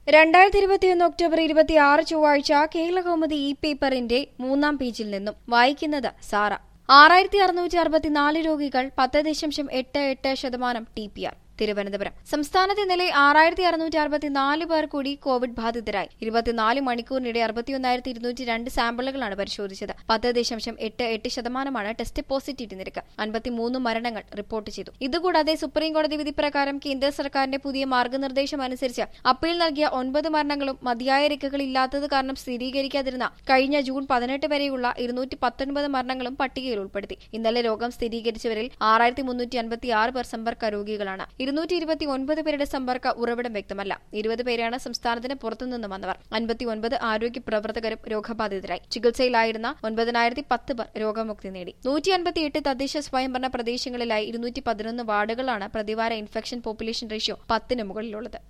രണ്ടായിരത്തി ഇരുപത്തിയൊന്ന് ഒക്ടോബർ ഇരുപത്തിയാറ് ചൊവ്വാഴ്ച കേരള കൗമുദി ഇ പേപ്പറിന്റെ മൂന്നാം പേജിൽ നിന്നും വായിക്കുന്നത് സാറ ആറായിരത്തി അറുന്നൂറ്റി അറുപത്തിനാല് രോഗികൾ പത്ത് ദശാംശം എട്ട് എട്ട് ശതമാനം ടി പി ആർ തിരുവനന്തപുരം സംസ്ഥാനത്ത് ഇന്നലെ ആറായിരത്തി അറുന്നൂറ്റി അറുപത്തിനാല് പേർ കൂടി കോവിഡ് ബാധിതരായി ഇരുപത്തിനാല് മണിക്കൂറിനിടെ അറുപത്തിയൊന്നായിരത്തി ഇരുന്നൂറ്റി രണ്ട് സാമ്പിളുകളാണ് പരിശോധിച്ചത് പത്ത് ദശാംശം എട്ട് എട്ട് ശതമാനമാണ് ടെസ്റ്റ് പോസിറ്റിവിറ്റി നിരക്ക് അൻപത്തിമൂന്ന് മരണങ്ങൾ റിപ്പോർട്ട് ചെയ്തു ഇതുകൂടാതെ സുപ്രീംകോടതി വിധി പ്രകാരം കേന്ദ്ര സർക്കാരിന്റെ പുതിയ മാർഗനിർദ്ദേശം അനുസരിച്ച് അപ്പീൽ നൽകിയ ഒൻപത് മരണങ്ങളും മതിയായ രേഖകൾ ഇല്ലാത്തത് കാരണം സ്ഥിരീകരിക്കാതിരുന്ന കഴിഞ്ഞ ജൂൺ പതിനെട്ട് വരെയുള്ള ഇരുന്നൂറ്റി പത്തൊൻപത് മരണങ്ങളും പട്ടികയിൽ ഉൾപ്പെടുത്തി ഇന്നലെ രോഗം സ്ഥിരീകരിച്ചവരിൽ ആറായിരത്തി മുന്നൂറ്റി അൻപത്തി ആറ് പേർ സമ്പർക്ക രോഗികളാണ് ഇരുന്നൂറ്റി ഇരുപത്തി ഒൻപത് പേരുടെ സമ്പർക്ക ഉറവിടം വ്യക്തമല്ല ഇരുപത് പേരാണ് സംസ്ഥാനത്തിന് പുറത്തുനിന്ന് വന്നവർ അൻപത്തി ഒൻപത് ആരോഗ്യ പ്രവർത്തകരും രോഗബാധിതരായി ചികിത്സയിലായിരുന്ന ഒൻപതിനായിരത്തി പത്ത് പേർ രോഗമുക്തി നേടി നൂറ്റി അൻപത്തിയെട്ട് തദ്ദേശ സ്വയംഭരണ പ്രദേശങ്ങളിലായി ഇരുന്നൂറ്റി പതിനൊന്ന് വാർഡുകളാണ് പ്രതിവാര ഇൻഫെക്ഷൻ പോപ്പുലേഷൻ റേഷ്യോ പത്തിന് മുകളിലുള്ളത്